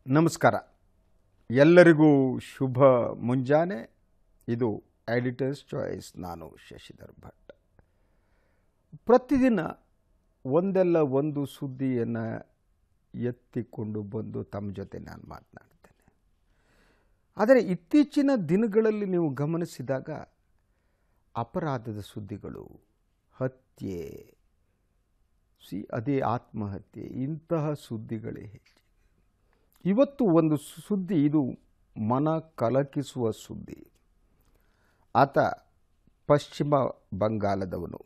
ನಮಸ್ಕಾರ ಎಲ್ಲರಿಗೂ ಶುಭ ಮುಂಜಾನೆ ಇದು ಎಡಿಟರ್ಸ್ ಚಾಯ್ಸ್ ನಾನು ಶಶಿಧರ್ ಭಟ್ ಪ್ರತಿದಿನ ಒಂದಲ್ಲ ಒಂದು ಸುದ್ದಿಯನ್ನು ಎತ್ತಿಕೊಂಡು ಬಂದು ತಮ್ಮ ಜೊತೆ ನಾನು ಮಾತನಾಡ್ತೇನೆ ಆದರೆ ಇತ್ತೀಚಿನ ದಿನಗಳಲ್ಲಿ ನೀವು ಗಮನಿಸಿದಾಗ ಅಪರಾಧದ ಸುದ್ದಿಗಳು ಹತ್ಯೆ ಸಿ ಅದೇ ಆತ್ಮಹತ್ಯೆ ಇಂತಹ ಸುದ್ದಿಗಳೇ ಹೆಚ್ಚು ಇವತ್ತು ಒಂದು ಸುದ್ದಿ ಇದು ಮನ ಕಲಕಿಸುವ ಸುದ್ದಿ ಆತ ಪಶ್ಚಿಮ ಬಂಗಾಳದವನು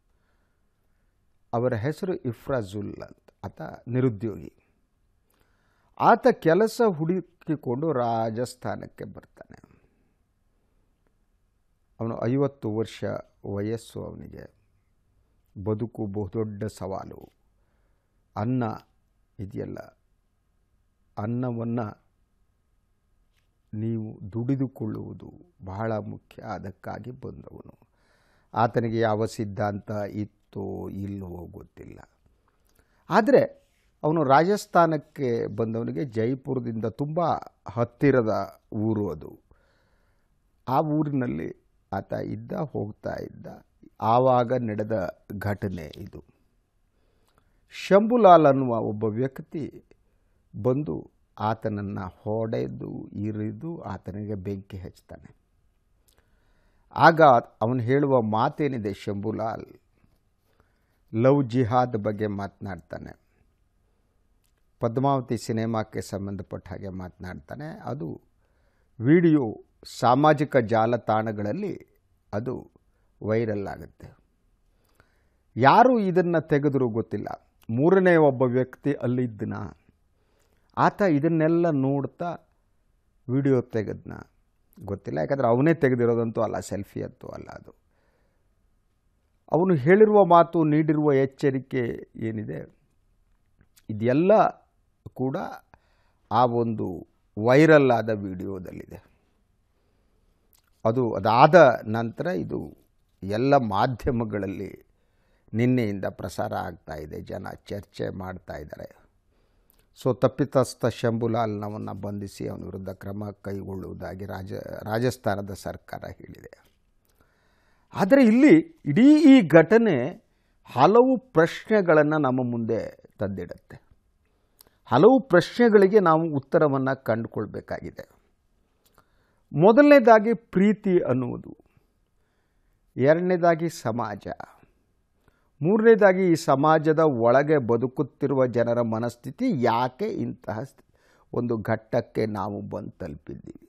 ಅವರ ಹೆಸರು ಇಫ್ರಾಜುಲ್ ಅಂತ ಆತ ನಿರುದ್ಯೋಗಿ ಆತ ಕೆಲಸ ಹುಡುಕಿಕೊಂಡು ರಾಜಸ್ಥಾನಕ್ಕೆ ಬರ್ತಾನೆ ಅವನು ಐವತ್ತು ವರ್ಷ ವಯಸ್ಸು ಅವನಿಗೆ ಬದುಕು ಬಹುದೊಡ್ಡ ಸವಾಲು ಅನ್ನ ಇದೆಯಲ್ಲ ಅನ್ನವನ್ನು ನೀವು ದುಡಿದುಕೊಳ್ಳುವುದು ಬಹಳ ಮುಖ್ಯ ಅದಕ್ಕಾಗಿ ಬಂದವನು ಆತನಿಗೆ ಯಾವ ಸಿದ್ಧಾಂತ ಇತ್ತೋ ಇಲ್ಲವೋ ಗೊತ್ತಿಲ್ಲ ಆದರೆ ಅವನು ರಾಜಸ್ಥಾನಕ್ಕೆ ಬಂದವನಿಗೆ ಜೈಪುರದಿಂದ ತುಂಬ ಹತ್ತಿರದ ಊರು ಅದು ಆ ಊರಿನಲ್ಲಿ ಆತ ಇದ್ದ ಹೋಗ್ತಾ ಇದ್ದ ಆವಾಗ ನಡೆದ ಘಟನೆ ಇದು ಶಂಭುಲಾಲ್ ಅನ್ನುವ ಒಬ್ಬ ವ್ಯಕ್ತಿ ಬಂದು ಆತನನ್ನು ಹೊಡೆದು ಇರಿದು ಆತನಿಗೆ ಬೆಂಕಿ ಹಚ್ತಾನೆ ಆಗ ಅವನು ಹೇಳುವ ಮಾತೇನಿದೆ ಶಂಭುಲಾಲ್ ಲವ್ ಜಿಹಾದ್ ಬಗ್ಗೆ ಮಾತನಾಡ್ತಾನೆ ಪದ್ಮಾವತಿ ಸಿನಿಮಾಕ್ಕೆ ಸಂಬಂಧಪಟ್ಟ ಹಾಗೆ ಮಾತನಾಡ್ತಾನೆ ಅದು ವಿಡಿಯೋ ಸಾಮಾಜಿಕ ಜಾಲತಾಣಗಳಲ್ಲಿ ಅದು ವೈರಲ್ ಆಗುತ್ತೆ ಯಾರು ಇದನ್ನು ತೆಗೆದರೂ ಗೊತ್ತಿಲ್ಲ ಮೂರನೇ ಒಬ್ಬ ವ್ಯಕ್ತಿ ಅಲ್ಲಿದ್ದನ ಆತ ಇದನ್ನೆಲ್ಲ ನೋಡ್ತಾ ವಿಡಿಯೋ ತೆಗೆದ್ನ ಗೊತ್ತಿಲ್ಲ ಯಾಕಂದರೆ ಅವನೇ ತೆಗೆದಿರೋದಂತೂ ಅಲ್ಲ ಸೆಲ್ಫಿ ಅಂತೂ ಅಲ್ಲ ಅದು ಅವನು ಹೇಳಿರುವ ಮಾತು ನೀಡಿರುವ ಎಚ್ಚರಿಕೆ ಏನಿದೆ ಇದೆಲ್ಲ ಕೂಡ ಆ ಒಂದು ವೈರಲ್ ಆದ ವಿಡಿಯೋದಲ್ಲಿದೆ ಅದು ಅದಾದ ನಂತರ ಇದು ಎಲ್ಲ ಮಾಧ್ಯಮಗಳಲ್ಲಿ ನಿನ್ನೆಯಿಂದ ಪ್ರಸಾರ ಆಗ್ತಾ ಇದೆ ಜನ ಚರ್ಚೆ ಮಾಡ್ತಾ ಇದ್ದಾರೆ ಸೊ ತಪ್ಪಿತಸ್ಥ ಶಂಭುಲಾಲ್ನವನ್ನು ಬಂಧಿಸಿ ಅವನ ವಿರುದ್ಧ ಕ್ರಮ ಕೈಗೊಳ್ಳುವುದಾಗಿ ರಾಜ ರಾಜಸ್ಥಾನದ ಸರ್ಕಾರ ಹೇಳಿದೆ ಆದರೆ ಇಲ್ಲಿ ಇಡೀ ಈ ಘಟನೆ ಹಲವು ಪ್ರಶ್ನೆಗಳನ್ನು ನಮ್ಮ ಮುಂದೆ ತಂದಿಡುತ್ತೆ ಹಲವು ಪ್ರಶ್ನೆಗಳಿಗೆ ನಾವು ಉತ್ತರವನ್ನು ಕಂಡುಕೊಳ್ಬೇಕಾಗಿದೆ ಮೊದಲನೇದಾಗಿ ಪ್ರೀತಿ ಅನ್ನುವುದು ಎರಡನೇದಾಗಿ ಸಮಾಜ ಮೂರನೇದಾಗಿ ಈ ಸಮಾಜದ ಒಳಗೆ ಬದುಕುತ್ತಿರುವ ಜನರ ಮನಸ್ಥಿತಿ ಯಾಕೆ ಇಂತಹ ಒಂದು ಘಟ್ಟಕ್ಕೆ ನಾವು ಬಂದು ತಲುಪಿದ್ದೀವಿ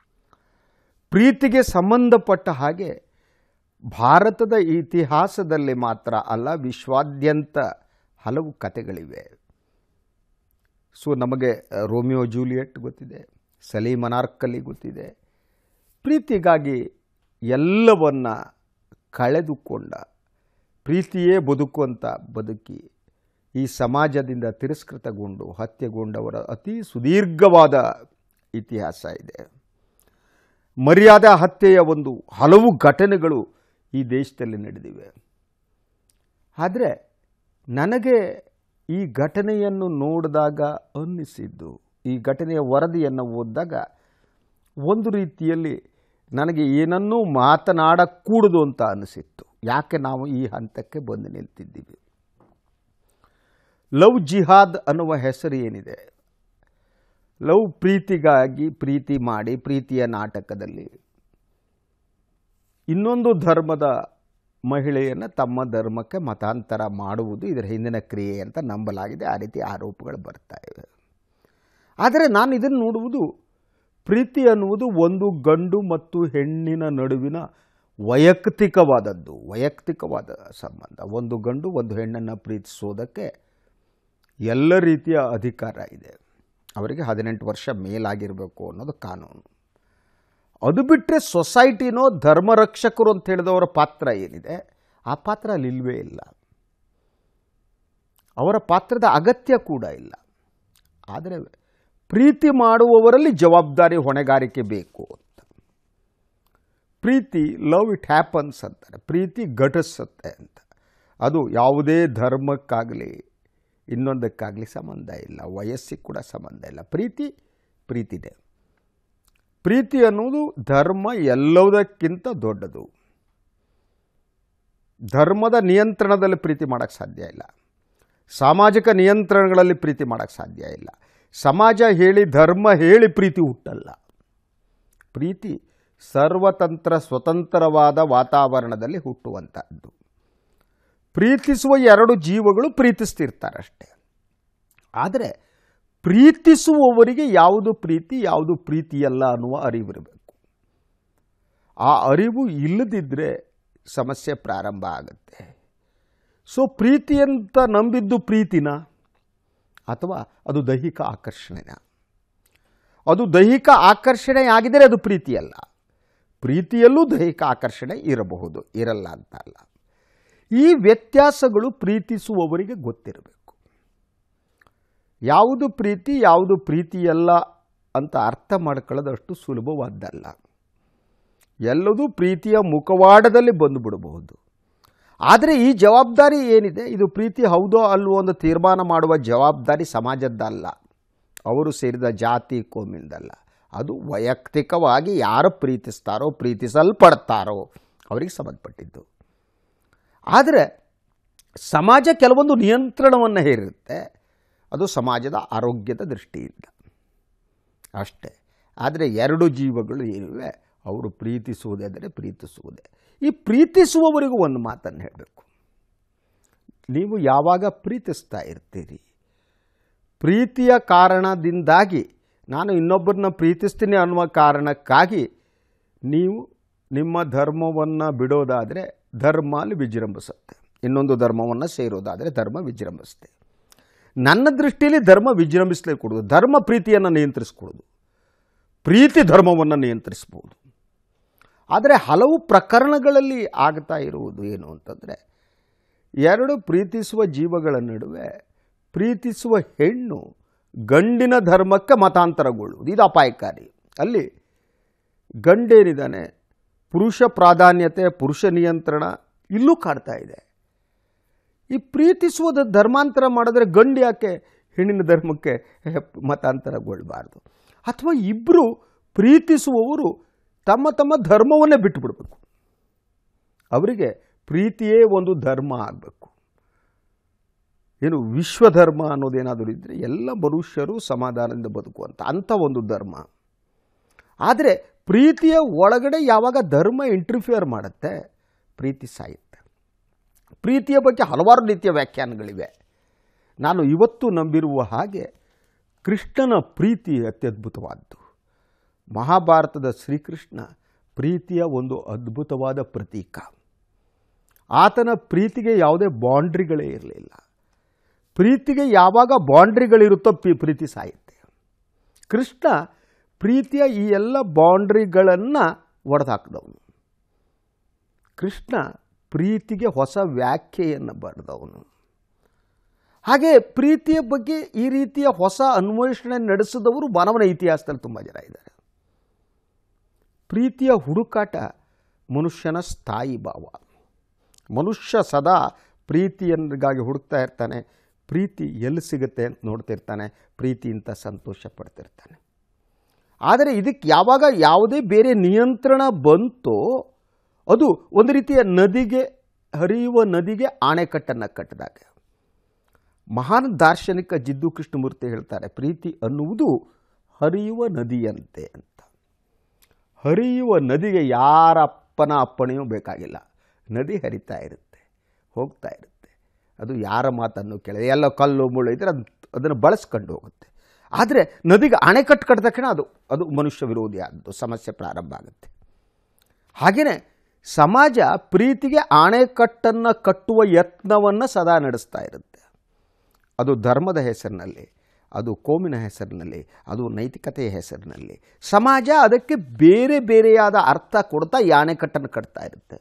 ಪ್ರೀತಿಗೆ ಸಂಬಂಧಪಟ್ಟ ಹಾಗೆ ಭಾರತದ ಇತಿಹಾಸದಲ್ಲಿ ಮಾತ್ರ ಅಲ್ಲ ವಿಶ್ವಾದ್ಯಂತ ಹಲವು ಕಥೆಗಳಿವೆ ಸೊ ನಮಗೆ ರೋಮಿಯೋ ಜೂಲಿಯೆಟ್ ಗೊತ್ತಿದೆ ಸಲೀಮ್ ಅನಾರ್ಕಲಿ ಗೊತ್ತಿದೆ ಪ್ರೀತಿಗಾಗಿ ಎಲ್ಲವನ್ನ ಕಳೆದುಕೊಂಡ ಪ್ರೀತಿಯೇ ಬದುಕುವಂಥ ಬದುಕಿ ಈ ಸಮಾಜದಿಂದ ತಿರಸ್ಕೃತಗೊಂಡು ಹತ್ಯೆಗೊಂಡವರ ಅತಿ ಸುದೀರ್ಘವಾದ ಇತಿಹಾಸ ಇದೆ ಮರ್ಯಾದಾ ಹತ್ಯೆಯ ಒಂದು ಹಲವು ಘಟನೆಗಳು ಈ ದೇಶದಲ್ಲಿ ನಡೆದಿವೆ ಆದರೆ ನನಗೆ ಈ ಘಟನೆಯನ್ನು ನೋಡಿದಾಗ ಅನ್ನಿಸಿದ್ದು ಈ ಘಟನೆಯ ವರದಿಯನ್ನು ಓದಿದಾಗ ಒಂದು ರೀತಿಯಲ್ಲಿ ನನಗೆ ಏನನ್ನೂ ಮಾತನಾಡಕೂಡದು ಅಂತ ಅನಿಸಿತ್ತು ಯಾಕೆ ನಾವು ಈ ಹಂತಕ್ಕೆ ಬಂದು ನಿಲ್ತಿದ್ದೀವಿ ಲವ್ ಜಿಹಾದ್ ಅನ್ನುವ ಹೆಸರು ಏನಿದೆ ಲವ್ ಪ್ರೀತಿಗಾಗಿ ಪ್ರೀತಿ ಮಾಡಿ ಪ್ರೀತಿಯ ನಾಟಕದಲ್ಲಿ ಇನ್ನೊಂದು ಧರ್ಮದ ಮಹಿಳೆಯನ್ನು ತಮ್ಮ ಧರ್ಮಕ್ಕೆ ಮತಾಂತರ ಮಾಡುವುದು ಇದರ ಹಿಂದಿನ ಕ್ರಿಯೆ ಅಂತ ನಂಬಲಾಗಿದೆ ಆ ರೀತಿ ಆರೋಪಗಳು ಬರ್ತಾ ಇವೆ ಆದರೆ ನಾನು ಇದನ್ನು ನೋಡುವುದು ಪ್ರೀತಿ ಅನ್ನುವುದು ಒಂದು ಗಂಡು ಮತ್ತು ಹೆಣ್ಣಿನ ನಡುವಿನ ವೈಯಕ್ತಿಕವಾದದ್ದು ವೈಯಕ್ತಿಕವಾದ ಸಂಬಂಧ ಒಂದು ಗಂಡು ಒಂದು ಹೆಣ್ಣನ್ನು ಪ್ರೀತಿಸೋದಕ್ಕೆ ಎಲ್ಲ ರೀತಿಯ ಅಧಿಕಾರ ಇದೆ ಅವರಿಗೆ ಹದಿನೆಂಟು ವರ್ಷ ಮೇಲಾಗಿರಬೇಕು ಅನ್ನೋದು ಕಾನೂನು ಅದು ಬಿಟ್ಟರೆ ಸೊಸೈಟಿನೋ ಧರ್ಮರಕ್ಷಕರು ಅಂತ ಹೇಳಿದವರ ಪಾತ್ರ ಏನಿದೆ ಆ ಪಾತ್ರ ಅಲ್ಲಿ ಇಲ್ವೇ ಇಲ್ಲ ಅವರ ಪಾತ್ರದ ಅಗತ್ಯ ಕೂಡ ಇಲ್ಲ ಆದರೆ ಪ್ರೀತಿ ಮಾಡುವವರಲ್ಲಿ ಜವಾಬ್ದಾರಿ ಹೊಣೆಗಾರಿಕೆ ಬೇಕು ಅಂತ ಪ್ರೀತಿ ಲವ್ ಇಟ್ ಹ್ಯಾಪನ್ಸ್ ಅಂತಾರೆ ಪ್ರೀತಿ ಘಟಿಸುತ್ತೆ ಅಂತ ಅದು ಯಾವುದೇ ಧರ್ಮಕ್ಕಾಗಲಿ ಇನ್ನೊಂದಕ್ಕಾಗಲಿ ಸಂಬಂಧ ಇಲ್ಲ ವಯಸ್ಸಿಗೆ ಕೂಡ ಸಂಬಂಧ ಇಲ್ಲ ಪ್ರೀತಿ ಪ್ರೀತಿದೆ ಪ್ರೀತಿ ಅನ್ನುವುದು ಧರ್ಮ ಎಲ್ಲವುದಕ್ಕಿಂತ ದೊಡ್ಡದು ಧರ್ಮದ ನಿಯಂತ್ರಣದಲ್ಲಿ ಪ್ರೀತಿ ಮಾಡೋಕ್ಕೆ ಸಾಧ್ಯ ಇಲ್ಲ ಸಾಮಾಜಿಕ ನಿಯಂತ್ರಣಗಳಲ್ಲಿ ಪ್ರೀತಿ ಮಾಡೋಕ್ಕೆ ಸಾಧ್ಯ ಇಲ್ಲ ಸಮಾಜ ಹೇಳಿ ಧರ್ಮ ಹೇಳಿ ಪ್ರೀತಿ ಹುಟ್ಟಲ್ಲ ಪ್ರೀತಿ ಸರ್ವತಂತ್ರ ಸ್ವತಂತ್ರವಾದ ವಾತಾವರಣದಲ್ಲಿ ಹುಟ್ಟುವಂಥದ್ದು ಪ್ರೀತಿಸುವ ಎರಡು ಜೀವಗಳು ಪ್ರೀತಿಸ್ತಿರ್ತಾರಷ್ಟೇ ಆದರೆ ಪ್ರೀತಿಸುವವರಿಗೆ ಯಾವುದು ಪ್ರೀತಿ ಯಾವುದು ಪ್ರೀತಿಯಲ್ಲ ಅನ್ನುವ ಅರಿವಿರಬೇಕು ಆ ಅರಿವು ಇಲ್ಲದಿದ್ದರೆ ಸಮಸ್ಯೆ ಪ್ರಾರಂಭ ಆಗುತ್ತೆ ಸೊ ಪ್ರೀತಿ ಅಂತ ನಂಬಿದ್ದು ಪ್ರೀತಿನ ಅಥವಾ ಅದು ದೈಹಿಕ ಆಕರ್ಷಣೆನ ಅದು ದೈಹಿಕ ಆಕರ್ಷಣೆ ಆಗಿದ್ದರೆ ಅದು ಪ್ರೀತಿಯಲ್ಲ ಪ್ರೀತಿಯಲ್ಲೂ ದೈಹಿಕ ಆಕರ್ಷಣೆ ಇರಬಹುದು ಇರಲ್ಲ ಅಂತ ಅಲ್ಲ ಈ ವ್ಯತ್ಯಾಸಗಳು ಪ್ರೀತಿಸುವವರಿಗೆ ಗೊತ್ತಿರಬೇಕು ಯಾವುದು ಪ್ರೀತಿ ಯಾವುದು ಪ್ರೀತಿಯಲ್ಲ ಅಂತ ಅರ್ಥ ಮಾಡ್ಕೊಳ್ಳೋದಷ್ಟು ಸುಲಭವಾದ್ದಲ್ಲ ಎಲ್ಲದೂ ಪ್ರೀತಿಯ ಮುಖವಾಡದಲ್ಲಿ ಬಂದುಬಿಡಬಹುದು ಆದರೆ ಈ ಜವಾಬ್ದಾರಿ ಏನಿದೆ ಇದು ಪ್ರೀತಿ ಹೌದೋ ಅಲ್ವೋ ಅಂತ ತೀರ್ಮಾನ ಮಾಡುವ ಜವಾಬ್ದಾರಿ ಸಮಾಜದ್ದಲ್ಲ ಅವರು ಸೇರಿದ ಜಾತಿ ಕೋಮಿಂದಲ್ಲ ಅದು ವೈಯಕ್ತಿಕವಾಗಿ ಯಾರು ಪ್ರೀತಿಸ್ತಾರೋ ಪ್ರೀತಿಸಲ್ಪಡ್ತಾರೋ ಅವರಿಗೆ ಸಂಬಂಧಪಟ್ಟಿದ್ದು ಆದರೆ ಸಮಾಜ ಕೆಲವೊಂದು ನಿಯಂತ್ರಣವನ್ನು ಹೇರಿರುತ್ತೆ ಅದು ಸಮಾಜದ ಆರೋಗ್ಯದ ದೃಷ್ಟಿಯಿಂದ ಅಷ್ಟೇ ಆದರೆ ಎರಡು ಜೀವಗಳು ಏನಿವೆ ಅವರು ಪ್ರೀತಿಸುವುದಾದರೆ ಪ್ರೀತಿಸುವುದೇ ಈ ಪ್ರೀತಿಸುವವರಿಗೂ ಒಂದು ಮಾತನ್ನು ಹೇಳಬೇಕು ನೀವು ಯಾವಾಗ ಪ್ರೀತಿಸ್ತಾ ಇರ್ತೀರಿ ಪ್ರೀತಿಯ ಕಾರಣದಿಂದಾಗಿ ನಾನು ಇನ್ನೊಬ್ಬರನ್ನ ಪ್ರೀತಿಸ್ತೀನಿ ಅನ್ನುವ ಕಾರಣಕ್ಕಾಗಿ ನೀವು ನಿಮ್ಮ ಧರ್ಮವನ್ನು ಬಿಡೋದಾದರೆ ಧರ್ಮ ಅಲ್ಲಿ ವಿಜೃಂಭಿಸುತ್ತೆ ಇನ್ನೊಂದು ಧರ್ಮವನ್ನು ಸೇರೋದಾದರೆ ಧರ್ಮ ವಿಜೃಂಭಿಸುತ್ತೆ ನನ್ನ ದೃಷ್ಟಿಯಲ್ಲಿ ಧರ್ಮ ವಿಜೃಂಭಿಸಲೇ ಕೊಡೋದು ಧರ್ಮ ಪ್ರೀತಿಯನ್ನು ನಿಯಂತ್ರಿಸ್ಕೊಡೋದು ಪ್ರೀತಿ ಧರ್ಮವನ್ನು ನಿಯಂತ್ರಿಸ್ಬೋದು ಆದರೆ ಹಲವು ಪ್ರಕರಣಗಳಲ್ಲಿ ಆಗ್ತಾ ಇರುವುದು ಏನು ಅಂತಂದರೆ ಎರಡು ಪ್ರೀತಿಸುವ ಜೀವಗಳ ನಡುವೆ ಪ್ರೀತಿಸುವ ಹೆಣ್ಣು ಗಂಡಿನ ಧರ್ಮಕ್ಕೆ ಮತಾಂತರಗೊಳ್ಳುವುದು ಇದು ಅಪಾಯಕಾರಿ ಅಲ್ಲಿ ಗಂಡೇನಿದ್ದಾನೆ ಪುರುಷ ಪ್ರಾಧಾನ್ಯತೆ ಪುರುಷ ನಿಯಂತ್ರಣ ಇಲ್ಲೂ ಕಾಡ್ತಾ ಇದೆ ಈ ಪ್ರೀತಿಸುವುದ ಧರ್ಮಾಂತರ ಮಾಡಿದ್ರೆ ಗಂಡು ಯಾಕೆ ಹೆಣ್ಣಿನ ಧರ್ಮಕ್ಕೆ ಮತಾಂತರಗೊಳ್ಳಬಾರ್ದು ಅಥವಾ ಇಬ್ಬರು ಪ್ರೀತಿಸುವವರು ತಮ್ಮ ತಮ್ಮ ಧರ್ಮವನ್ನೇ ಬಿಟ್ಟುಬಿಡಬೇಕು ಅವರಿಗೆ ಪ್ರೀತಿಯೇ ಒಂದು ಧರ್ಮ ಆಗಬೇಕು ಏನು ವಿಶ್ವಧರ್ಮ ಅನ್ನೋದೇನಾದರೂ ಇದ್ದರೆ ಎಲ್ಲ ಮನುಷ್ಯರು ಸಮಾಧಾನದಿಂದ ಬದುಕುವಂಥ ಅಂಥ ಒಂದು ಧರ್ಮ ಆದರೆ ಪ್ರೀತಿಯ ಒಳಗಡೆ ಯಾವಾಗ ಧರ್ಮ ಇಂಟರ್ಫಿಯರ್ ಮಾಡುತ್ತೆ ಪ್ರೀತಿ ಸಾಯುತ್ತೆ ಪ್ರೀತಿಯ ಬಗ್ಗೆ ಹಲವಾರು ರೀತಿಯ ವ್ಯಾಖ್ಯಾನಗಳಿವೆ ನಾನು ಇವತ್ತು ನಂಬಿರುವ ಹಾಗೆ ಕೃಷ್ಣನ ಪ್ರೀತಿ ಅತ್ಯದ್ಭುತವಾದ್ದು ಮಹಾಭಾರತದ ಶ್ರೀಕೃಷ್ಣ ಪ್ರೀತಿಯ ಒಂದು ಅದ್ಭುತವಾದ ಪ್ರತೀಕ ಆತನ ಪ್ರೀತಿಗೆ ಯಾವುದೇ ಬೌಂಡ್ರಿಗಳೇ ಇರಲಿಲ್ಲ ಪ್ರೀತಿಗೆ ಯಾವಾಗ ಬೌಂಡ್ರಿಗಳಿರುತ್ತೋ ಪಿ ಪ್ರೀತಿ ಸಾಯುತ್ತೆ ಕೃಷ್ಣ ಪ್ರೀತಿಯ ಈ ಎಲ್ಲ ಬೌಂಡ್ರಿಗಳನ್ನು ಒಡೆದಾಕಿದವನು ಕೃಷ್ಣ ಪ್ರೀತಿಗೆ ಹೊಸ ವ್ಯಾಖ್ಯೆಯನ್ನು ಬರೆದವನು ಹಾಗೆ ಪ್ರೀತಿಯ ಬಗ್ಗೆ ಈ ರೀತಿಯ ಹೊಸ ಅನ್ವೇಷಣೆ ನಡೆಸಿದವರು ಮಾನವನ ಇತಿಹಾಸದಲ್ಲಿ ತುಂಬ ಜನ ಇದ್ದಾರೆ ಪ್ರೀತಿಯ ಹುಡುಕಾಟ ಮನುಷ್ಯನ ಸ್ಥಾಯಿ ಭಾವ ಮನುಷ್ಯ ಸದಾ ಪ್ರೀತಿಯನ್ಗಾಗಿ ಹುಡುಕ್ತಾ ಇರ್ತಾನೆ ಪ್ರೀತಿ ಎಲ್ಲಿ ಸಿಗುತ್ತೆ ಅಂತ ನೋಡ್ತಿರ್ತಾನೆ ಪ್ರೀತಿಯಿಂದ ಸಂತೋಷ ಪಡ್ತಿರ್ತಾನೆ ಆದರೆ ಇದಕ್ಕೆ ಯಾವಾಗ ಯಾವುದೇ ಬೇರೆ ನಿಯಂತ್ರಣ ಬಂತೋ ಅದು ಒಂದು ರೀತಿಯ ನದಿಗೆ ಹರಿಯುವ ನದಿಗೆ ಆಣೆಕಟ್ಟನ್ನು ಕಟ್ಟಿದಾಗ ಮಹಾನ್ ದಾರ್ಶನಿಕ ಜಿದ್ದು ಕೃಷ್ಣಮೂರ್ತಿ ಹೇಳ್ತಾರೆ ಪ್ರೀತಿ ಅನ್ನುವುದು ಹರಿಯುವ ನದಿಯಂತೆ ಅಂತ ಹರಿಯುವ ನದಿಗೆ ಯಾರಪ್ಪನ ಅಪ್ಪಣೆಯೂ ಬೇಕಾಗಿಲ್ಲ ನದಿ ಹರಿತಾ ಇರುತ್ತೆ ಹೋಗ್ತಾ ಇರುತ್ತೆ ಅದು ಯಾರ ಮಾತನ್ನು ಕೇಳಿದೆ ಎಲ್ಲ ಕಲ್ಲು ಮುಳ್ಳು ಇದ್ದರೆ ಅದು ಅದನ್ನು ಬಳಸ್ಕೊಂಡು ಹೋಗುತ್ತೆ ಆದರೆ ನದಿಗೆ ಅಣೆಕಟ್ಟು ಕಟ್ಟಿದ ತಕ್ಷಣ ಅದು ಅದು ಮನುಷ್ಯ ವಿರೋಧಿ ಆದದ್ದು ಸಮಸ್ಯೆ ಪ್ರಾರಂಭ ಆಗುತ್ತೆ ಹಾಗೆಯೇ ಸಮಾಜ ಪ್ರೀತಿಗೆ ಅಣೆಕಟ್ಟನ್ನು ಕಟ್ಟುವ ಯತ್ನವನ್ನು ಸದಾ ನಡೆಸ್ತಾ ಇರುತ್ತೆ ಅದು ಧರ್ಮದ ಹೆಸರಿನಲ್ಲಿ ಅದು ಕೋಮಿನ ಹೆಸರಿನಲ್ಲಿ ಅದು ನೈತಿಕತೆಯ ಹೆಸರಿನಲ್ಲಿ ಸಮಾಜ ಅದಕ್ಕೆ ಬೇರೆ ಬೇರೆಯಾದ ಅರ್ಥ ಕೊಡ್ತಾ ಈ ಅಣೆಕಟ್ಟನ್ನು ಕಟ್ತಾ ಇರುತ್ತೆ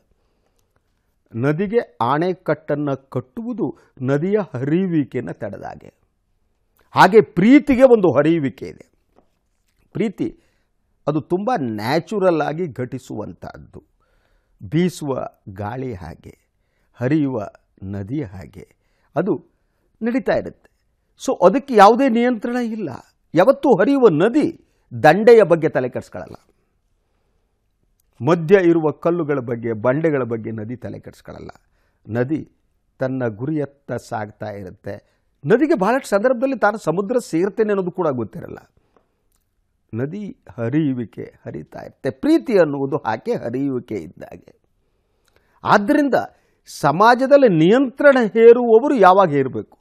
ನದಿಗೆ ಆಣೆಕಟ್ಟನ್ನು ಕಟ್ಟುವುದು ನದಿಯ ಹರಿಯುವಿಕೆಯನ್ನು ತಡೆದಾಗೆ ಹಾಗೆ ಪ್ರೀತಿಗೆ ಒಂದು ಹರಿಯುವಿಕೆ ಇದೆ ಪ್ರೀತಿ ಅದು ತುಂಬ ನ್ಯಾಚುರಲ್ ಆಗಿ ಘಟಿಸುವಂಥದ್ದು ಬೀಸುವ ಗಾಳಿ ಹಾಗೆ ಹರಿಯುವ ನದಿ ಹಾಗೆ ಅದು ನಡೀತಾ ಇರುತ್ತೆ ಸೊ ಅದಕ್ಕೆ ಯಾವುದೇ ನಿಯಂತ್ರಣ ಇಲ್ಲ ಯಾವತ್ತೂ ಹರಿಯುವ ನದಿ ದಂಡೆಯ ಬಗ್ಗೆ ತಲೆ ಕೆಡಿಸ್ಕೊಳ್ಳಲ್ಲ ಮಧ್ಯ ಇರುವ ಕಲ್ಲುಗಳ ಬಗ್ಗೆ ಬಂಡೆಗಳ ಬಗ್ಗೆ ನದಿ ತಲೆ ಕೆಡಿಸ್ಕೊಳ್ಳಲ್ಲ ನದಿ ತನ್ನ ಗುರಿಯತ್ತ ಸಾಗ್ತಾ ಇರುತ್ತೆ ನದಿಗೆ ಬಹಳಷ್ಟು ಸಂದರ್ಭದಲ್ಲಿ ತಾನು ಸಮುದ್ರ ಸೇರ್ತೇನೆ ಅನ್ನೋದು ಕೂಡ ಗೊತ್ತಿರಲ್ಲ ನದಿ ಹರಿಯುವಿಕೆ ಹರಿತಾ ಇರುತ್ತೆ ಪ್ರೀತಿ ಅನ್ನುವುದು ಹಾಗೆ ಹರಿಯುವಿಕೆ ಇದ್ದಾಗೆ ಆದ್ದರಿಂದ ಸಮಾಜದಲ್ಲಿ ನಿಯಂತ್ರಣ ಹೇರುವವರು ಯಾವಾಗ ಹೇರಬೇಕು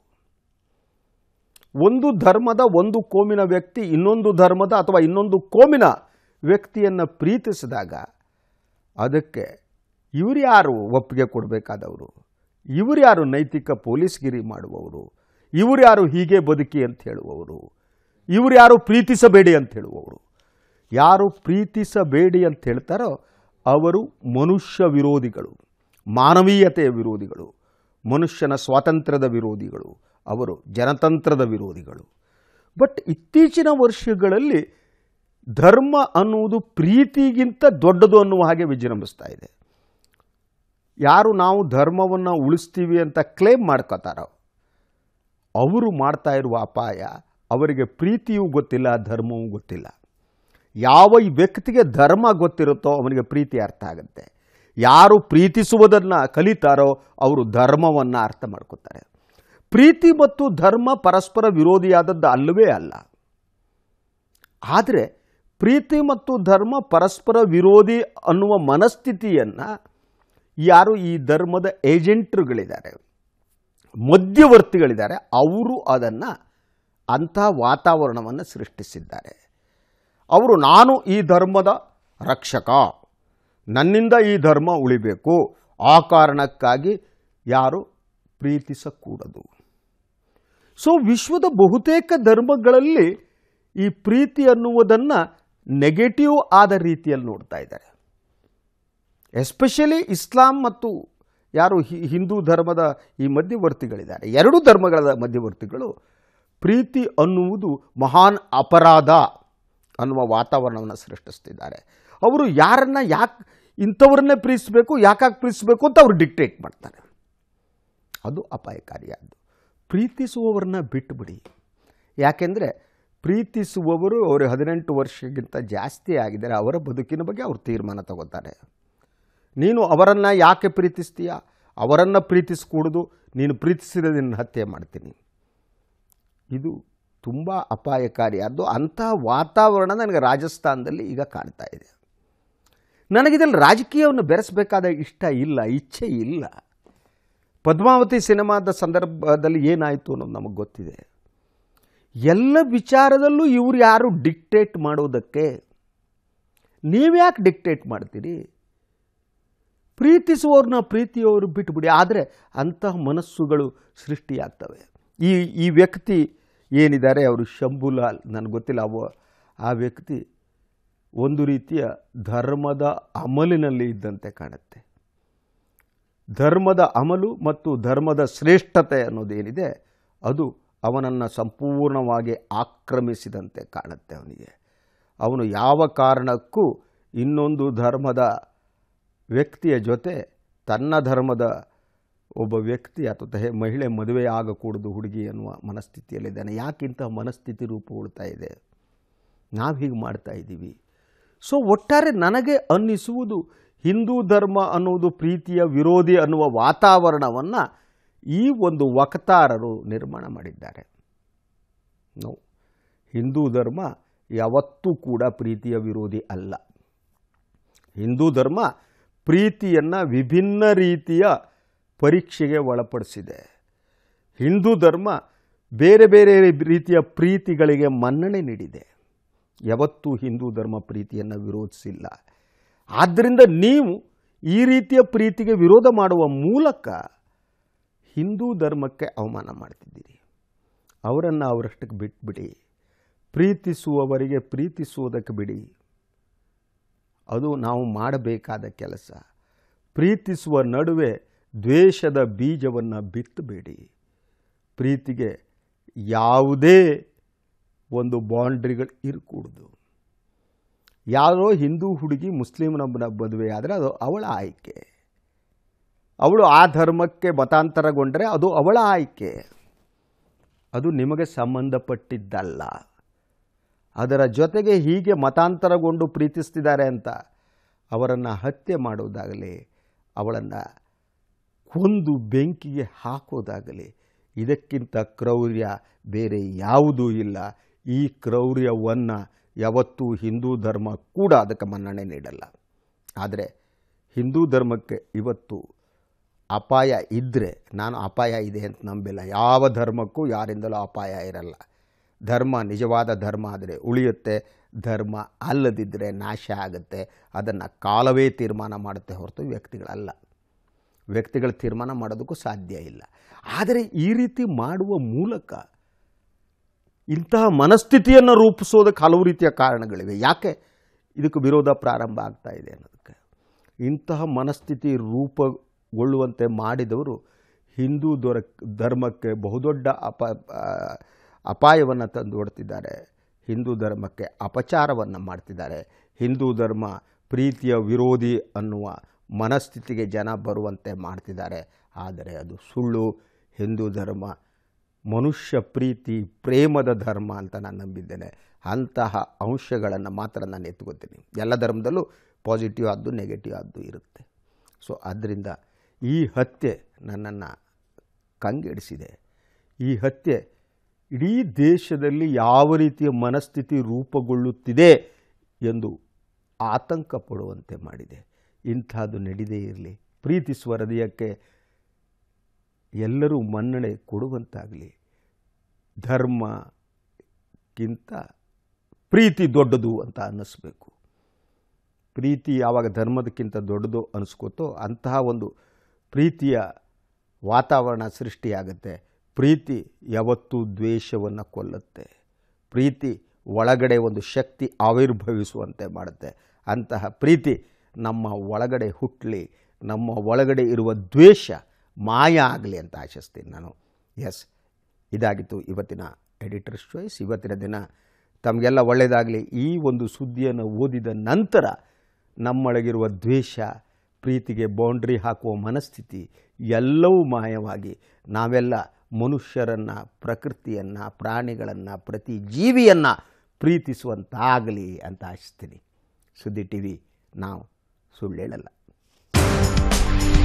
ಒಂದು ಧರ್ಮದ ಒಂದು ಕೋಮಿನ ವ್ಯಕ್ತಿ ಇನ್ನೊಂದು ಧರ್ಮದ ಅಥವಾ ಇನ್ನೊಂದು ಕೋಮಿನ ವ್ಯಕ್ತಿಯನ್ನು ಪ್ರೀತಿಸಿದಾಗ ಅದಕ್ಕೆ ಇವರು ಯಾರು ಒಪ್ಪಿಗೆ ಕೊಡಬೇಕಾದವರು ಇವರು ಯಾರು ನೈತಿಕ ಪೊಲೀಸ್ಗಿರಿ ಮಾಡುವವರು ಇವರು ಯಾರು ಹೀಗೆ ಬದುಕಿ ಅಂತ ಹೇಳುವವರು ಇವರು ಯಾರು ಪ್ರೀತಿಸಬೇಡಿ ಅಂತ ಹೇಳುವವರು ಯಾರು ಪ್ರೀತಿಸಬೇಡಿ ಅಂತ ಹೇಳ್ತಾರೋ ಅವರು ಮನುಷ್ಯ ವಿರೋಧಿಗಳು ಮಾನವೀಯತೆಯ ವಿರೋಧಿಗಳು ಮನುಷ್ಯನ ಸ್ವಾತಂತ್ರ್ಯದ ವಿರೋಧಿಗಳು ಅವರು ಜನತಂತ್ರದ ವಿರೋಧಿಗಳು ಬಟ್ ಇತ್ತೀಚಿನ ವರ್ಷಗಳಲ್ಲಿ ಧರ್ಮ ಅನ್ನುವುದು ಪ್ರೀತಿಗಿಂತ ದೊಡ್ಡದು ಅನ್ನುವ ಹಾಗೆ ವಿಜೃಂಭಿಸ್ತಾ ಇದೆ ಯಾರು ನಾವು ಧರ್ಮವನ್ನು ಉಳಿಸ್ತೀವಿ ಅಂತ ಕ್ಲೇಮ್ ಮಾಡ್ಕೋತಾರೋ ಅವರು ಮಾಡ್ತಾ ಇರುವ ಅಪಾಯ ಅವರಿಗೆ ಪ್ರೀತಿಯೂ ಗೊತ್ತಿಲ್ಲ ಧರ್ಮವೂ ಗೊತ್ತಿಲ್ಲ ಯಾವ ಈ ವ್ಯಕ್ತಿಗೆ ಧರ್ಮ ಗೊತ್ತಿರುತ್ತೋ ಅವನಿಗೆ ಪ್ರೀತಿ ಅರ್ಥ ಆಗುತ್ತೆ ಯಾರು ಪ್ರೀತಿಸುವುದನ್ನು ಕಲಿತಾರೋ ಅವರು ಧರ್ಮವನ್ನು ಅರ್ಥ ಮಾಡ್ಕೋತಾರೆ ಪ್ರೀತಿ ಮತ್ತು ಧರ್ಮ ಪರಸ್ಪರ ವಿರೋಧಿಯಾದದ್ದು ಅಲ್ಲವೇ ಅಲ್ಲ ಆದರೆ ಪ್ರೀತಿ ಮತ್ತು ಧರ್ಮ ಪರಸ್ಪರ ವಿರೋಧಿ ಅನ್ನುವ ಮನಸ್ಥಿತಿಯನ್ನು ಯಾರು ಈ ಧರ್ಮದ ಏಜೆಂಟ್ರುಗಳಿದ್ದಾರೆ ಮಧ್ಯವರ್ತಿಗಳಿದ್ದಾರೆ ಅವರು ಅದನ್ನು ಅಂಥ ವಾತಾವರಣವನ್ನು ಸೃಷ್ಟಿಸಿದ್ದಾರೆ ಅವರು ನಾನು ಈ ಧರ್ಮದ ರಕ್ಷಕ ನನ್ನಿಂದ ಈ ಧರ್ಮ ಉಳಿಬೇಕು ಆ ಕಾರಣಕ್ಕಾಗಿ ಯಾರು ಪ್ರೀತಿಸಕೂಡದು ಸೊ ವಿಶ್ವದ ಬಹುತೇಕ ಧರ್ಮಗಳಲ್ಲಿ ಈ ಪ್ರೀತಿ ಅನ್ನುವುದನ್ನು ನೆಗೆಟಿವ್ ಆದ ರೀತಿಯಲ್ಲಿ ನೋಡ್ತಾ ಇದ್ದಾರೆ ಎಸ್ಪೆಷಲಿ ಇಸ್ಲಾಂ ಮತ್ತು ಯಾರು ಹಿ- ಹಿಂದೂ ಧರ್ಮದ ಈ ಮಧ್ಯವರ್ತಿಗಳಿದ್ದಾರೆ ಎರಡೂ ಧರ್ಮಗಳ ಮಧ್ಯವರ್ತಿಗಳು ಪ್ರೀತಿ ಅನ್ನುವುದು ಮಹಾನ್ ಅಪರಾಧ ಅನ್ನುವ ವಾತಾವರಣವನ್ನು ಸೃಷ್ಟಿಸ್ತಿದ್ದಾರೆ ಅವರು ಯಾರನ್ನ ಯಾಕೆ ಇಂಥವ್ರನ್ನೇ ಪ್ರೀತಿಸಬೇಕು ಯಾಕಾಗಿ ಪ್ರೀತಿಸಬೇಕು ಅಂತ ಅವರು ಡಿಕ್ಟೇಟ್ ಮಾಡ್ತಾರೆ ಅದು ಅಪಾಯಕಾರಿಯಾದ್ದು ಪ್ರೀತಿಸುವವರನ್ನ ಬಿಟ್ಟುಬಿಡಿ ಯಾಕೆಂದರೆ ಪ್ರೀತಿಸುವವರು ಅವರು ಹದಿನೆಂಟು ವರ್ಷಕ್ಕಿಂತ ಜಾಸ್ತಿ ಆಗಿದ್ದಾರೆ ಅವರ ಬದುಕಿನ ಬಗ್ಗೆ ಅವರು ತೀರ್ಮಾನ ತಗೋತಾರೆ ನೀನು ಅವರನ್ನು ಯಾಕೆ ಪ್ರೀತಿಸ್ತೀಯ ಅವರನ್ನು ಪ್ರೀತಿಸ್ಕೂಡ್ದು ನೀನು ಪ್ರೀತಿಸಿದ ನಿನ್ನ ಹತ್ಯೆ ಮಾಡ್ತೀನಿ ಇದು ತುಂಬ ಅಪಾಯಕಾರಿಯಾದ್ದು ಅಂಥ ವಾತಾವರಣ ನನಗೆ ರಾಜಸ್ಥಾನದಲ್ಲಿ ಈಗ ಕಾಣ್ತಾ ಇದೆ ನನಗಿದಲ್ಲಿ ರಾಜಕೀಯವನ್ನು ಬೆರೆಸಬೇಕಾದ ಇಷ್ಟ ಇಲ್ಲ ಇಚ್ಛೆ ಇಲ್ಲ ಪದ್ಮಾವತಿ ಸಿನಿಮಾದ ಸಂದರ್ಭದಲ್ಲಿ ಏನಾಯಿತು ಅನ್ನೋದು ನಮಗೆ ಗೊತ್ತಿದೆ ಎಲ್ಲ ವಿಚಾರದಲ್ಲೂ ಇವ್ರು ಯಾರು ಡಿಕ್ಟೇಟ್ ಮಾಡೋದಕ್ಕೆ ನೀವ್ಯಾಕೆ ಡಿಕ್ಟೇಟ್ ಮಾಡ್ತೀರಿ ಪ್ರೀತಿಸುವವ್ರನ್ನ ಪ್ರೀತಿಯವರು ಬಿಟ್ಟುಬಿಡಿ ಆದರೆ ಅಂತಹ ಮನಸ್ಸುಗಳು ಸೃಷ್ಟಿಯಾಗ್ತವೆ ಈ ಈ ವ್ಯಕ್ತಿ ಏನಿದ್ದಾರೆ ಅವರು ಶಂಭುಲಾಲ್ ನನಗೆ ಗೊತ್ತಿಲ್ಲ ಅವ ಆ ವ್ಯಕ್ತಿ ಒಂದು ರೀತಿಯ ಧರ್ಮದ ಅಮಲಿನಲ್ಲಿ ಇದ್ದಂತೆ ಕಾಣುತ್ತೆ ಧರ್ಮದ ಅಮಲು ಮತ್ತು ಧರ್ಮದ ಶ್ರೇಷ್ಠತೆ ಅನ್ನೋದೇನಿದೆ ಅದು ಅವನನ್ನು ಸಂಪೂರ್ಣವಾಗಿ ಆಕ್ರಮಿಸಿದಂತೆ ಕಾಣುತ್ತೆ ಅವನಿಗೆ ಅವನು ಯಾವ ಕಾರಣಕ್ಕೂ ಇನ್ನೊಂದು ಧರ್ಮದ ವ್ಯಕ್ತಿಯ ಜೊತೆ ತನ್ನ ಧರ್ಮದ ಒಬ್ಬ ವ್ಯಕ್ತಿ ಅಥವಾ ಹೆ- ಮಹಿಳೆ ಮದುವೆ ಆಗಕೂಡದು ಹುಡುಗಿ ಅನ್ನುವ ಮನಸ್ಥಿತಿಯಲ್ಲಿದ್ದಾನೆ ಯಾಕೆ ಇಂತಹ ಮನಸ್ಥಿತಿ ರೂಪುಗೊಳ್ತಾ ಇದೆ ನಾವು ಹೀಗೆ ಮಾಡ್ತಾ ಇದ್ದೀವಿ ಸೊ ಒಟ್ಟಾರೆ ನನಗೆ ಅನ್ನಿಸುವುದು ಹಿಂದೂ ಧರ್ಮ ಅನ್ನುವುದು ಪ್ರೀತಿಯ ವಿರೋಧಿ ಅನ್ನುವ ವಾತಾವರಣವನ್ನು ಈ ಒಂದು ವಕ್ತಾರರು ನಿರ್ಮಾಣ ಮಾಡಿದ್ದಾರೆ ನೋ ಹಿಂದೂ ಧರ್ಮ ಯಾವತ್ತೂ ಕೂಡ ಪ್ರೀತಿಯ ವಿರೋಧಿ ಅಲ್ಲ ಹಿಂದೂ ಧರ್ಮ ಪ್ರೀತಿಯನ್ನು ವಿಭಿನ್ನ ರೀತಿಯ ಪರೀಕ್ಷೆಗೆ ಒಳಪಡಿಸಿದೆ ಹಿಂದೂ ಧರ್ಮ ಬೇರೆ ಬೇರೆ ರೀತಿಯ ಪ್ರೀತಿಗಳಿಗೆ ಮನ್ನಣೆ ನೀಡಿದೆ ಯಾವತ್ತೂ ಹಿಂದೂ ಧರ್ಮ ಪ್ರೀತಿಯನ್ನು ವಿರೋಧಿಸಿಲ್ಲ ಆದ್ದರಿಂದ ನೀವು ಈ ರೀತಿಯ ಪ್ರೀತಿಗೆ ವಿರೋಧ ಮಾಡುವ ಮೂಲಕ ಹಿಂದೂ ಧರ್ಮಕ್ಕೆ ಅವಮಾನ ಮಾಡ್ತಿದ್ದೀರಿ ಅವರನ್ನು ಅವರಷ್ಟಕ್ಕೆ ಬಿಟ್ಬಿಡಿ ಪ್ರೀತಿಸುವವರಿಗೆ ಪ್ರೀತಿಸುವುದಕ್ಕೆ ಬಿಡಿ ಅದು ನಾವು ಮಾಡಬೇಕಾದ ಕೆಲಸ ಪ್ರೀತಿಸುವ ನಡುವೆ ದ್ವೇಷದ ಬೀಜವನ್ನು ಬಿತ್ತಬೇಡಿ ಪ್ರೀತಿಗೆ ಯಾವುದೇ ಒಂದು ಬೌಂಡ್ರಿಗಳು ಇರಕೂಡ್ದು ಯಾರೋ ಹಿಂದೂ ಹುಡುಗಿ ಮುಸ್ಲಿಮ್ನೊಬ್ಬನ ಮದುವೆ ಆದರೆ ಅದು ಅವಳ ಆಯ್ಕೆ ಅವಳು ಆ ಧರ್ಮಕ್ಕೆ ಮತಾಂತರಗೊಂಡರೆ ಅದು ಅವಳ ಆಯ್ಕೆ ಅದು ನಿಮಗೆ ಸಂಬಂಧಪಟ್ಟಿದ್ದಲ್ಲ ಅದರ ಜೊತೆಗೆ ಹೀಗೆ ಮತಾಂತರಗೊಂಡು ಪ್ರೀತಿಸ್ತಿದ್ದಾರೆ ಅಂತ ಅವರನ್ನು ಹತ್ಯೆ ಮಾಡುವುದಾಗಲಿ ಅವಳನ್ನು ಕೊಂದು ಬೆಂಕಿಗೆ ಹಾಕೋದಾಗಲಿ ಇದಕ್ಕಿಂತ ಕ್ರೌರ್ಯ ಬೇರೆ ಯಾವುದೂ ಇಲ್ಲ ಈ ಕ್ರೌರ್ಯವನ್ನು ಯಾವತ್ತೂ ಹಿಂದೂ ಧರ್ಮ ಕೂಡ ಅದಕ್ಕೆ ಮನ್ನಣೆ ನೀಡಲ್ಲ ಆದರೆ ಹಿಂದೂ ಧರ್ಮಕ್ಕೆ ಇವತ್ತು ಅಪಾಯ ಇದ್ದರೆ ನಾನು ಅಪಾಯ ಇದೆ ಅಂತ ನಂಬಿಲ್ಲ ಯಾವ ಧರ್ಮಕ್ಕೂ ಯಾರಿಂದಲೂ ಅಪಾಯ ಇರಲ್ಲ ಧರ್ಮ ನಿಜವಾದ ಧರ್ಮ ಆದರೆ ಉಳಿಯುತ್ತೆ ಧರ್ಮ ಅಲ್ಲದಿದ್ದರೆ ನಾಶ ಆಗುತ್ತೆ ಅದನ್ನು ಕಾಲವೇ ತೀರ್ಮಾನ ಮಾಡುತ್ತೆ ಹೊರತು ವ್ಯಕ್ತಿಗಳಲ್ಲ ವ್ಯಕ್ತಿಗಳ ತೀರ್ಮಾನ ಮಾಡೋದಕ್ಕೂ ಸಾಧ್ಯ ಇಲ್ಲ ಆದರೆ ಈ ರೀತಿ ಮಾಡುವ ಮೂಲಕ ಇಂತಹ ಮನಸ್ಥಿತಿಯನ್ನು ರೂಪಿಸೋದಕ್ಕೆ ಹಲವು ರೀತಿಯ ಕಾರಣಗಳಿವೆ ಯಾಕೆ ಇದಕ್ಕೆ ವಿರೋಧ ಪ್ರಾರಂಭ ಆಗ್ತಾ ಇದೆ ಅನ್ನೋದಕ್ಕೆ ಇಂತಹ ಮನಸ್ಥಿತಿ ರೂಪುಗೊಳ್ಳುವಂತೆ ಮಾಡಿದವರು ಹಿಂದೂ ದೊರ ಧರ್ಮಕ್ಕೆ ಬಹುದೊಡ್ಡ ಅಪ ಅಪಾಯವನ್ನು ತಂದುಕೊಡ್ತಿದ್ದಾರೆ ಹಿಂದೂ ಧರ್ಮಕ್ಕೆ ಅಪಚಾರವನ್ನು ಮಾಡ್ತಿದ್ದಾರೆ ಹಿಂದೂ ಧರ್ಮ ಪ್ರೀತಿಯ ವಿರೋಧಿ ಅನ್ನುವ ಮನಸ್ಥಿತಿಗೆ ಜನ ಬರುವಂತೆ ಮಾಡ್ತಿದ್ದಾರೆ ಆದರೆ ಅದು ಸುಳ್ಳು ಹಿಂದೂ ಧರ್ಮ ಮನುಷ್ಯ ಪ್ರೀತಿ ಪ್ರೇಮದ ಧರ್ಮ ಅಂತ ನಾನು ನಂಬಿದ್ದೇನೆ ಅಂತಹ ಅಂಶಗಳನ್ನು ಮಾತ್ರ ನಾನು ಎತ್ಕೋತೀನಿ ಎಲ್ಲ ಧರ್ಮದಲ್ಲೂ ಪಾಸಿಟಿವ್ ಆದ್ದು ನೆಗೆಟಿವ್ ಆದ್ದು ಇರುತ್ತೆ ಸೊ ಆದ್ದರಿಂದ ಈ ಹತ್ಯೆ ನನ್ನನ್ನು ಕಂಗೆಡಿಸಿದೆ ಈ ಹತ್ಯೆ ಇಡೀ ದೇಶದಲ್ಲಿ ಯಾವ ರೀತಿಯ ಮನಸ್ಥಿತಿ ರೂಪುಗೊಳ್ಳುತ್ತಿದೆ ಎಂದು ಆತಂಕ ಪಡುವಂತೆ ಮಾಡಿದೆ ಇಂಥದ್ದು ನಡೆದೇ ಇರಲಿ ಪ್ರೀತಿಸುವ ಹೃದಯಕ್ಕೆ ಎಲ್ಲರೂ ಮನ್ನಣೆ ಕೊಡುವಂತಾಗಲಿ ಧರ್ಮಕ್ಕಿಂತ ಪ್ರೀತಿ ದೊಡ್ಡದು ಅಂತ ಅನ್ನಿಸ್ಬೇಕು ಪ್ರೀತಿ ಯಾವಾಗ ಧರ್ಮದಕ್ಕಿಂತ ದೊಡ್ಡದು ಅನಿಸ್ಕೋತೋ ಅಂತಹ ಒಂದು ಪ್ರೀತಿಯ ವಾತಾವರಣ ಸೃಷ್ಟಿಯಾಗುತ್ತೆ ಪ್ರೀತಿ ಯಾವತ್ತೂ ದ್ವೇಷವನ್ನು ಕೊಲ್ಲುತ್ತೆ ಪ್ರೀತಿ ಒಳಗಡೆ ಒಂದು ಶಕ್ತಿ ಆವಿರ್ಭವಿಸುವಂತೆ ಮಾಡುತ್ತೆ ಅಂತಹ ಪ್ರೀತಿ ನಮ್ಮ ಒಳಗಡೆ ಹುಟ್ಟಲಿ ನಮ್ಮ ಒಳಗಡೆ ಇರುವ ದ್ವೇಷ ಮಾಯ ಆಗಲಿ ಅಂತ ಆಶಿಸ್ತೀನಿ ನಾನು ಎಸ್ ಇದಾಗಿತ್ತು ಇವತ್ತಿನ ಎಡಿಟರ್ಸ್ ಚಾಯ್ಸ್ ಇವತ್ತಿನ ದಿನ ತಮಗೆಲ್ಲ ಒಳ್ಳೆಯದಾಗಲಿ ಈ ಒಂದು ಸುದ್ದಿಯನ್ನು ಓದಿದ ನಂತರ ನಮ್ಮೊಳಗಿರುವ ದ್ವೇಷ ಪ್ರೀತಿಗೆ ಬೌಂಡ್ರಿ ಹಾಕುವ ಮನಸ್ಥಿತಿ ಎಲ್ಲವೂ ಮಾಯವಾಗಿ ನಾವೆಲ್ಲ ಮನುಷ್ಯರನ್ನು ಪ್ರಕೃತಿಯನ್ನು ಪ್ರಾಣಿಗಳನ್ನು ಪ್ರತಿ ಜೀವಿಯನ್ನು ಪ್ರೀತಿಸುವಂತಾಗಲಿ ಅಂತ ಆಶಿಸ್ತೀನಿ ಸುದ್ದಿ ಟಿ ವಿ ನಾವು ಸುಳ್ಳು ಹೇಳಲ್ಲ